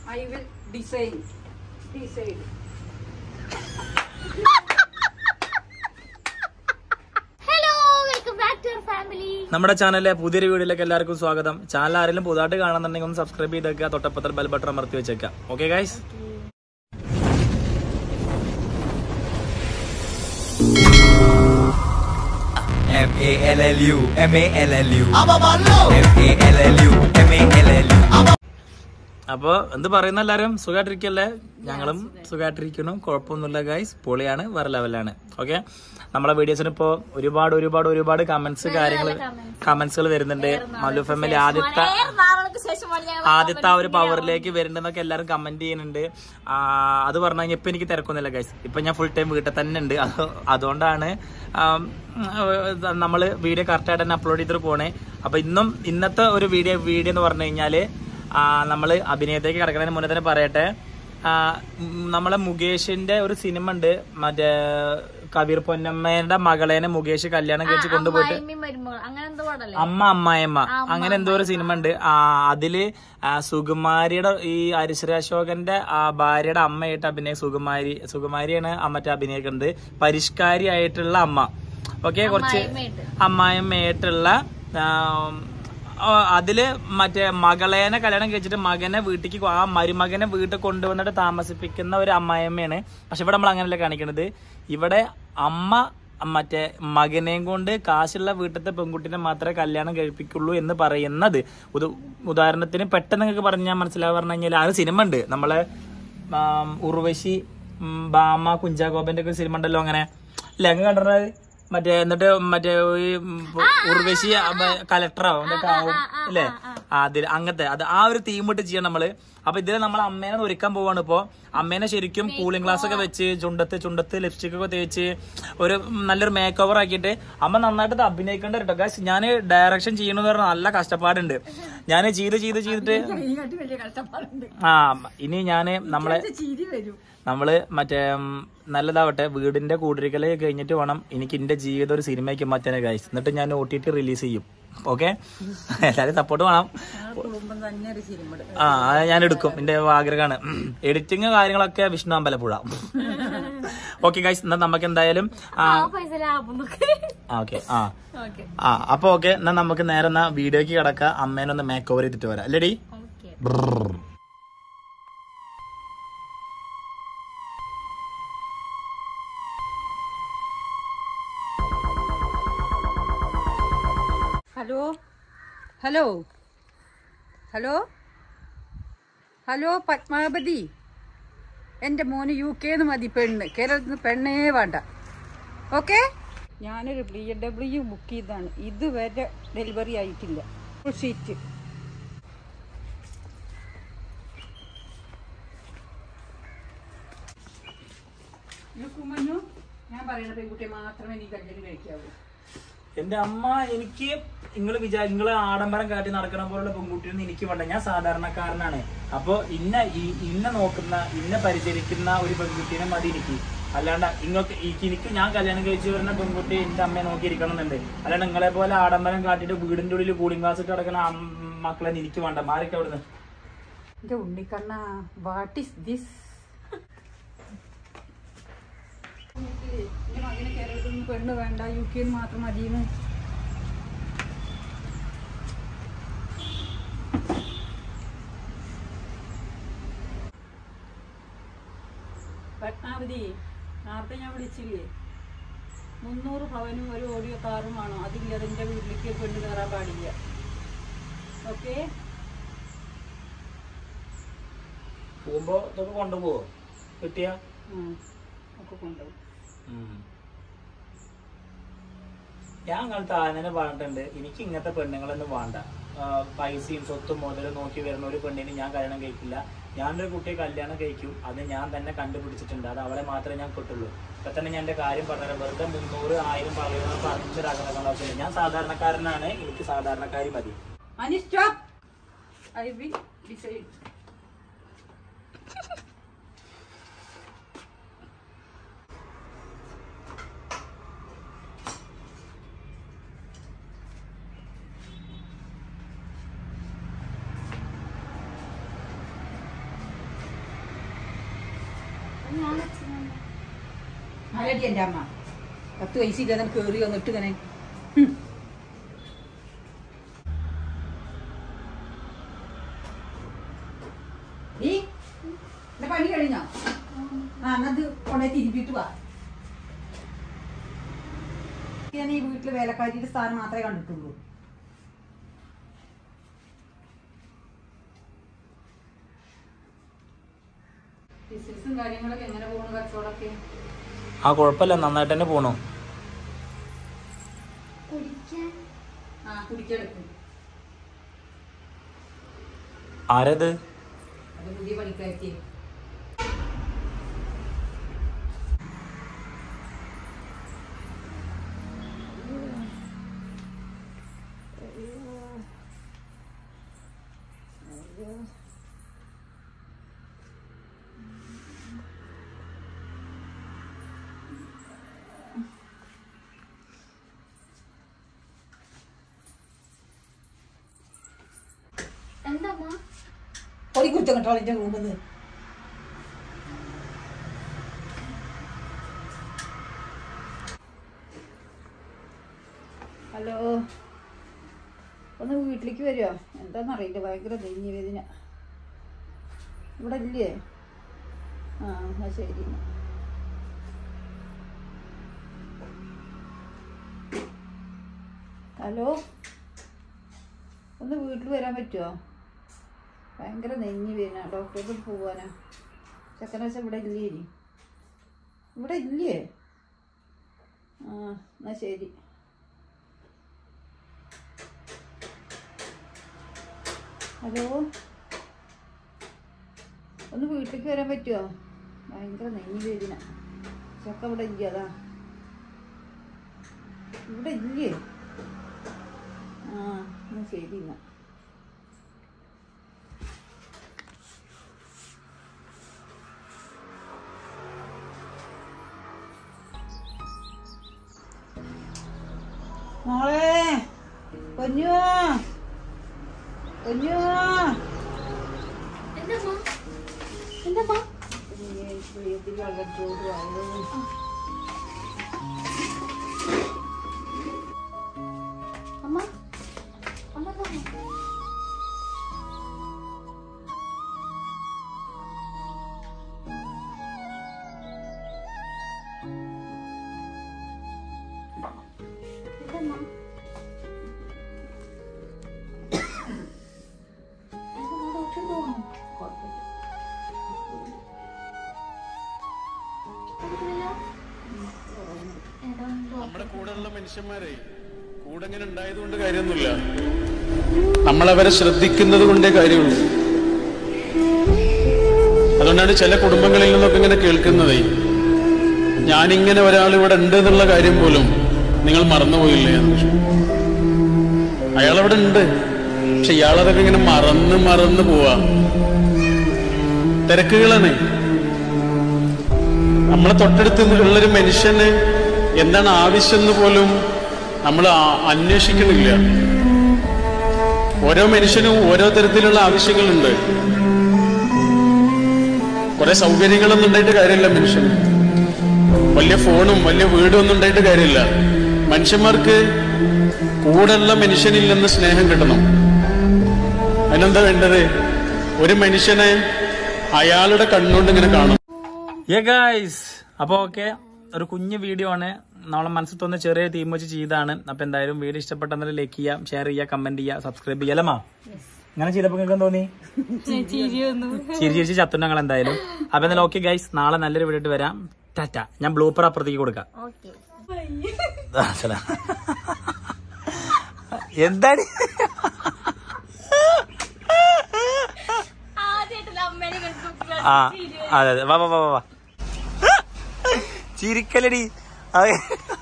I will design. Decide. Hello welcome back to your family നമ്മുടെ ചാനലിലെ പുതിയൊരു വീഡിയോയിലേക്ക് എല്ലാവർക്കും സ്വാഗതം ചാനൽ ആരെങ്കിലും പുതുതായിട്ട് കാണുന്നുണ്ടെങ്കിൽ ഒന്ന് സബ്സ്ക്രൈബ് ചെയ്തേക്കുക തൊട്ടപ്പത്തിൽ ബെൽ ബട്ടൺ അമർത്തി വെച്ചേക്കാം okay guys M A L L U M A L L U M A L L U M A L L U അപ്പോൾ എന്ത് പറയുന്ന എല്ലാവരും സുഖമായിട്ടിരിക്കല്ലേ ഞങ്ങളും സുഖമായിട്ടിരിക്കുന്നു കുഴപ്പമൊന്നുമില്ല ഗൈസ് പൊളിയാണ് വേറെ ലെവലാണ് ഓക്കെ നമ്മളെ വീഡിയോസിന് ഇപ്പോൾ ഒരുപാട് ഒരുപാട് ഒരുപാട് കമന്റ്സ് കാര്യങ്ങൾ കമന്റ്സുകൾ വരുന്നുണ്ട് മല്ലു ഫാമിലി ആദ്യത്തെ നാളുകൾക്ക് ശേഷമാണ് ഞങ്ങൾ ആദ്യത്തെ ആ ഒരു പവറിലേക്ക് വരുന്നുണ്ടെന്നൊക്കെ എല്ലാവരും കമന്റ് ചെയ്യുന്നുണ്ട് ആ, അത് പറഞ്ഞു കഴിഞ്ഞാൽ ഇപ്പൊ എനിക്ക് തിരക്കൊന്നുമില്ല ഗൈസ് ഇപ്പൊ ഞാൻ ഫുൾ ടൈം വീട്ടിൽ തന്നെ ഉണ്ട് അത് അതുകൊണ്ടാണ് നമ്മൾ വീഡിയോ കറക്റ്റായിട്ട് തന്നെ അപ്ലോഡ് ചെയ്തിട്ട് പോണേ അപ്പൊ ഇന്നും ഇന്നത്തെ ഒരു വീഡിയോ വീഡിയോ എന്ന് പറഞ്ഞു കഴിഞ്ഞാല് നമ്മൾ അഭിനയത്തേക്ക് കിടക്കുന്നതിന് മുന്നേ തന്നെ പറയട്ടെ ആ, ഉം, നമ്മളെ മുകേഷിന്റെ ഒരു സിനിമ ഉണ്ട് മറ്റേ കബീർ പൊന്നമ്മയുടെ മകളേനെ മുകേഷ് കല്യാണം കഴിച്ച് കൊണ്ടുപോയിട്ട് അമ്മയും മരുമകൾ അങ്ങനെ എന്തോ പാടല്ലേ അമ്മ അമ്മായിയമ്മ അങ്ങനെ എന്തോ ഒരു സിനിമ ഉണ്ട് ആ അതില് ആ, സുകുമാരിയുടെ ഈ ഹരിശ്രീ അശോകന്റെ ആ ഭാര്യയുടെ അമ്മയായിട്ട് അഭിനയ സുകുമാരി സുകുമാരിയാണ് ആ മറ്റേ അഭിനയിക്കുന്നത് പരിഷ്കാരി ആയിട്ടുള്ള അമ്മ ഓക്കെ കുറച്ച് അമ്മായിയമ്മയായിട്ട്. അമ്മായിയമ്മയായിട്ടുള്ള ആ, ആ, അതില് മറ്റേ മകളേനെ കല്യാണം കഴിച്ചിട്ട് മകനെ വീട്ടിലേക്ക് കൊ- ആ മരുമകനെ വീട്ടിൽ കൊണ്ടുവന്നിട്ട് താമസിപ്പിക്കുന്ന ഒരു അമ്മായിയമ്മയാണ് പക്ഷെ ഇവിടെ നമ്മൾ അങ്ങനെയല്ല കാണിക്കണത് ഇവിടെ അമ്മ മറ്റേ മകനെയും കൊണ്ട് കാശുള്ള വീട്ടിലത്തെ പെൺകുട്ടിനെ മാത്രമേ കല്യാണം കഴിപ്പിക്കുള്ളൂ എന്ന് പറയുന്നത് ഉദ- ഉദാഹരണത്തിന് പെട്ടെന്ന് നിങ്ങൾക്ക് പറഞ്ഞാൽ മനസ്സിലാവുക പറഞ്ഞു കഴിഞ്ഞാൽ ആ ഒരു സിനിമ ഉണ്ട് നമ്മളെ ആം, ഉർവശി ഉം, ബാമ കുഞ്ചാഗോപന്റെ ഒക്കെ സിനിമ ഉണ്ടല്ലോ അങ്ങനെ അല്ലെ അങ്ങ് കണ്ടിട്ടുള്ളത് മറ്റേ എന്നിട്ട് മറ്റേ ഈ ഉം, ഉർവശി കലക്ടറോ അങ്ങനത്തെ ആവും അല്ലേ അതിൽ അങ്ങനത്തെ അത് ആ ഒരു തീം ഇട്ട് ചെയ്യണം നമ്മള് അപ്പൊ ഇതിൽ നമ്മൾ അമ്മേനെ ഒന്ന് ഒരുക്കാൻ പോവാണ് ഇപ്പോ അമ്മേനെ ശരിക്കും കൂളിംഗ് ഗ്ലാസ് ഒക്കെ വെച്ച് ചുണ്ടത്ത് ചുണ്ടത്ത് ലിപ്സ്റ്റിക് ഒക്കെ തേച്ച് ഒരു നല്ലൊരു മേക്ക് ഓവർ ആക്കിയിട്ട് അമ്മ നന്നായിട്ട് ഇത് അഭിനയിക്കേണ്ട കേട്ടോ ഗായ്സ് ഞാൻ ഡയറക്ഷൻ ചെയ്യണമെന്ന് പറഞ്ഞാൽ നല്ല കഷ്ടപ്പാടുണ്ട് ഞാൻ ചെയ്ത് ചെയ്ത് ചെയ്തിട്ട് ഇതിനെക്കാട്ടി വലിയ കഷ്ടപ്പാടുണ്ട് ആ ഇനി ഞാന് നമ്മളെ ഇത് ചിരി വരും നമ്മള് മറ്റേ ഉം, നല്ലതാവട്ടെ വീടിന്റെ കൂടിരിക്കല് കഴിഞ്ഞിട്ട് വേണം എനിക്ക് എന്റെ ജീവിതം ഒരു സിനിമയ്ക്ക് മാറ്റാൻ ഗൈസ് എന്നിട്ട് ഞാൻ ഒ ടി ടി റിലീസ് ചെയ്യും ഓക്കെ എല്ലാരും സപ്പോർട്ട് വേണം കുടുംബം തന്നെ ഒരു സിനിമ ആ അത് ഞാൻ എടുക്കും എന്റെ ആഗ്രഹമാണ് എഡിറ്റിങ് കാര്യങ്ങളൊക്കെ വിഷ്ണു അമ്പലപ്പുഴ ഓക്കെ ഗൈസ് എന്നാ നമുക്ക് എന്തായാലും ആ ആ പൈസ ലാഭം നോക്ക് ഓക്കെ ആ ഓക്കെ ആ അപ്പൊ ഓക്കെ എന്നാ നമുക്ക് നേരെ എന്നാ വീഡിയോക്ക് കിടക്കാം അമ്മേനൊന്ന് മേക്ക് ഓവർ ചെയ്തിട്ട് വരാം അല്ലേടി okay hello hello hello hello Padmavathi എൻ്റെ മോന് യു കെന്ന് മതി പെണ്ണ് കേരളത്തിൽ നിന്ന് പെണ്ണേ വേണ്ട ഓക്കെ ഞാനൊരു ബി എ ഡബ്ല്യു ബുക്ക് ചെയ്താണ് ഇതുവരെ ഡെലിവറി ആയിട്ടില്ല ഫുൾ സീറ്റ് ഞാൻ പറയുന്ന പെൺകുട്ടിയെ മാത്രമേ നീ കല്യാണം കഴിക്കാവൂ എന്റെ അമ്മ എനിക്ക് നിങ്ങൾ വിചാ നിങ്ങള് ആഡംബരം കാട്ടി നടക്കണ പോലുള്ള പെൺകുട്ടിയൊന്നും എനിക്ക് വേണ്ട ഞാൻ സാധാരണക്കാരനാണ് അപ്പൊ ഇന്ന ഈ- ഇന്ന നോക്കുന്ന ഇന്ന പരിചരിക്കുന്ന ഒരു പെൺകുട്ടീനെ മതി എനിക്ക് അല്ലാണ്ട് നിങ്ങൾക്ക് ഈ- എനിക്ക് ഞാൻ കല്യാണം കഴിച്ചു വരുന്ന പെൺകുട്ടി എന്റെ അമ്മയെ നോക്കിയിരിക്കണം എന്നുണ്ട് അല്ലാണ്ട് നിങ്ങളെ പോലെ ആഡംബരം കാട്ടിയിട്ട് വീടിന്റെ ഉള്ളിൽ കൂളിംഗ് ഗ്ലാസ് ഇട്ട് കിടക്കുന്ന അം- മക്കളെ എനിക്ക് വേണ്ട മാറിക്ക് അവിടുന്ന് എന്റെ ഉണ്ണിക്കണ്ണ വാട്ട് ഈസ് ദിസ് മകന് കേരളത്തിൽ നിന്ന് പെണ്ണ് വേണ്ട യു കെയിൽ മാത്രം മതിയെന്ന് പത്മാവതി നേരത്തെ ഞാൻ വിളിച്ചില്ലേ മുന്നൂറ് പവനും ഒരു ഓഡിയോ കാറുമാണോ അതില്ലാതെ എൻ്റെ വീട്ടിലേക്ക് പെണ്ണ് കയറാൻ പാടില്ല ഓക്കേ പോകുമ്പോ ഇതൊക്കെ കൊണ്ടുപോവോ കിട്ടിയ ഉം. ഒക്കെ കൊണ്ടുപോകും ഞാൻ അങ്ങനത്തെ ആനനെ പറഞ്ഞിട്ടുണ്ട് എനിക്ക് ഇങ്ങനത്തെ പെണ്ണുങ്ങളൊന്നും വേണ്ട ആ, പൈസയും സ്വത്തും മുതലും നോക്കി വരുന്ന ഒരു പെണ്ണിന് ഞാൻ കല്യാണം കഴിക്കില്ല ഞാനൊരു കുട്ടിയെ കല്യാണം കഴിക്കും അത് ഞാൻ തന്നെ കണ്ടുപിടിച്ചിട്ടുണ്ട് അത് അവളെ മാത്രമേ ഞാൻ കിട്ടുള്ളൂ ഇപ്പൊ തന്നെ ഞാൻ എന്റെ കാര്യം പറഞ്ഞത് വെറുതെ മുന്നൂറ് ആയിരം പറയുന്ന പറഞ്ഞിട്ടാക്കുന്ന ആവശ്യമില്ല ഞാൻ സാധാരണക്കാരനാണ് എനിക്ക് സാധാരണക്കാരി മതി Ani, stop! I will decide. ആരടി എൻ്റെ അമ്മ പത്ത് വയസ്സില്ല നമുക്ക് കയറി വന്നിട്ട് ഇങ്ങനെ ഈ എന്റെ പണി കഴിഞ്ഞോ ആ എന്നത് കൊണ്ടേ തിരുപ്പിട്ട് വാ ഞാൻ ഈ വീട്ടില് വേലക്കാരിയുടെ സ്ഥാനം മാത്രമേ കണ്ടിട്ടുള്ളൂ ബിസിനസ്സും കാര്യങ്ങളൊക്കെ എങ്ങനെ പോകുന്നു കച്ചവടമൊക്കെ ആ കുഴപ്പമില്ല നന്നായിട്ട് തന്നെ പോണു ആ കുടിക്കെടുക്കും ആരത് അത് പുതിയ പണിക്കാരത്തി എന്താ പൊടി കുറ്റം കേട്ടോ എന്റെ റൂമിൽ നിന്ന് ഹലോ ഒന്ന് വീട്ടിലേക്ക് വരുമോ എന്താണെന്നറിയില്ല ഭയങ്കര നെഞ്ഞി വേദന ഇവിടെ ഇല്ലേ ആ എന്നാ ശരി എന്നാ. ഹലോ ഒന്ന് വീട്ടിൽ വരാൻ പറ്റുമോ ഭയങ്കര നെഞ്ഞി വേദന ഡോക്ടറെ പോവാനാ ചെക്കനാഴ്ച ഇവിടെ ഇല്ലേ ഇനി ഇവിടെ ഇല്ലേ ആ എന്നാ ശരി ഹലോ ഒന്ന് വീട്ടിലേക്ക് വരാൻ പറ്റുമോ ഭയങ്കര നെഞ്ഞി വേദന ചക്ക ഇവിടെ ഇല്ല അതാ ഇവിടെ ഇല്ലേ ആ എന്നാ ശരി എന്നാ മോളെ പൊന്നു പൊന്നു എന്താ എന്താ വെള്ളം ചൂട് വാങ്ങുന്നു അമ്മ അമ്മ എന്താ നമ്മുടെ കൂടെയുള്ള മനുഷ്യന്മാരെ കൂടെ ഇങ്ങനെ ഉണ്ടായതുകൊണ്ട് കാര്യമൊന്നുമില്ല നമ്മളവരെ ശ്രദ്ധിക്കുന്നത് കൊണ്ടേ കാര്യമുള്ളൂ അതുകൊണ്ടാണ് ചില കുടുംബങ്ങളിൽ നിന്നൊക്കെ ഇങ്ങനെ കേൾക്കുന്നതേ ഞാനിങ്ങനെ ഒരാൾ ഇവിടെ ഉണ്ട് എന്നുള്ള കാര്യം പോലും നിങ്ങൾ മറന്നുപോയില്ലേ എന്ന് ചോദിച്ചു. അയാളവിടെ ഉണ്ട് പക്ഷെ ഇയാളതൊക്കെ ഇങ്ങനെ മറന്ന് മറന്ന് പോവാ തിരക്കുകളാണ് നമ്മളെ തൊട്ടടുത്ത് ഉള്ളൊരു മനുഷ്യന് എന്താണ് ആവശ്യം എന്ന് പോലും നമ്മൾ ആ- അന്വേഷിക്കണില്ല ഓരോ മനുഷ്യനും ഓരോ തരത്തിലുള്ള ആവശ്യങ്ങളുണ്ട് കുറെ സൗകര്യങ്ങളൊന്നും ഉണ്ടായിട്ട് കാര്യമില്ല മനുഷ്യന് വലിയ ഫോണും വലിയ വീടും ഒന്നും ഉണ്ടായിട്ട് കാര്യമില്ല മനുഷ്യന്മാർക്ക് കൂടെയുള്ള മനുഷ്യനിൽ നിന്ന് സ്നേഹം കിട്ടണം അതിനെന്താ വേണ്ടത് ഒരു മനുഷ്യനെ അയാളുടെ കണ്ണുകൊണ്ട് ഇങ്ങനെ കാണും ഏ ഗായ്സ് അപ്പോൾ ഓക്കെ ഒരു കുഞ്ഞു വീഡിയോ ആണ് നമ്മളെ മനസ്സിൽ തോന്നുന്ന ചെറിയ തീം വെച്ച് ചെയ്താണ് അപ്പൊ എന്തായാലും വീഡിയോ ഇഷ്ടപ്പെട്ടെന്നാൽ ലൈക്ക് ചെയ്യാം ഷെയർ ചെയ്യുക കമന്റ് ചെയ്യുക സബ്സ്ക്രൈബ് ചെയ്യുക അല്ലമ്മ അങ്ങനെ ചെയ്തപ്പോ നിങ്ങൾക്ക് തോന്നി ചിരി ചിരിച്ച് ചത്തു ഞങ്ങൾ എന്തായാലും അപ്പൊ എന്തായാലും ഓക്കെ ഗൈസ് നാളെ നല്ലൊരു വീഡിയോ ആയിട്ട് വരാം ടാറ്റ ഞാൻ ബ്ലൂപ്പർ അപ്പുറത്തേക്ക് കൊടുക്കാം ഓക്കെ ആ, ശരി. എന്താണ് ആദ്യമായിട്ടല്ല അമ്മേനെ കണ്ടു ആ അതെ അതെ വാ വാ വാ വാ, വാ ചിരിക്കലടി അതെ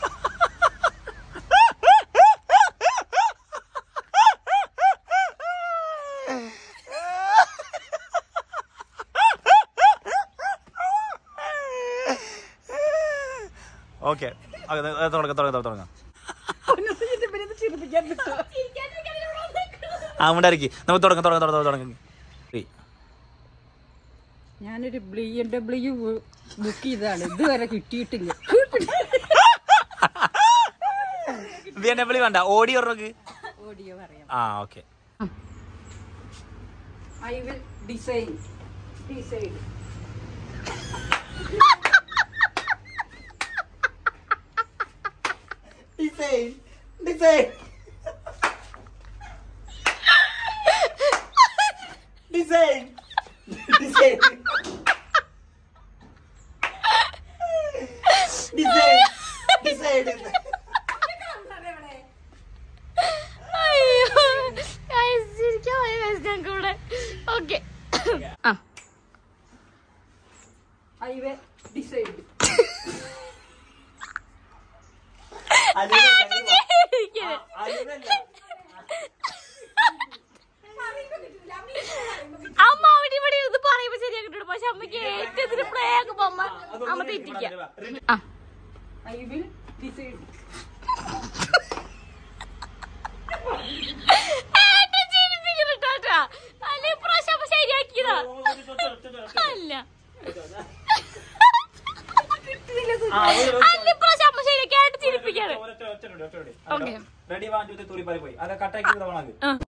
ഓക്കെ തുടങ്ങാം തുടങ്ങാം തുടങ്ങാം ആ ഉണ്ടായിരിക്കും നമുക്ക് തുടങ്ങാം തുടങ്ങാം തുടങ്ങാം തുടങ്ങാം ഞാനൊരു ബി എം ഡബ്ല്യു ബുക്ക് ചെയ്തതാണ് ഇതുവരെ കിട്ടിയിട്ടില്ല ബി എം ഡബ്ല്യൂ വേണ്ട ഓടി ഓർമ്മക്ക് ഓഡിയോ പറയാം ആ okay I will design decide design design design design design design അയ്യോ Guys, ചിരിക്കാൻ വയ്യ guys ഞങ്ങൾക്ക് ഇവിടെ ഓക്കെ ആ ഐ വിൽ ഡിസൈഡ് അമ്മ അവിടെ ഇവിടെ ഇത് പറയുമ്പോ ശരിയാക്കിട്ടു പക്ഷെ അമ്മക്ക് ഏറ്റത്തിന് പ്ലേ ആക്കുമ്പോ അമ്മ അമ്മ തെറ്റിക്കാം ആ ഐ വിൽ ഡിസൈഡ് ഏട്ടൻ ചിരിപ്പിക്കുന്നു ട്ടാ. അല്ലേ ഇപ്രാവശ്യം അമ്മ ശരിയാക്കിയതാ അല്ല അല്ല ഇപ്രാവശ്യം അമ്മ ശരിയാക്കി ഏട്ടൻ ചിരിപ്പിക്കാണ് ഓക്കെ റെഡി വാങ്ങി തൂറി പോയി അത് കട്ടാക്കി തവണ ആ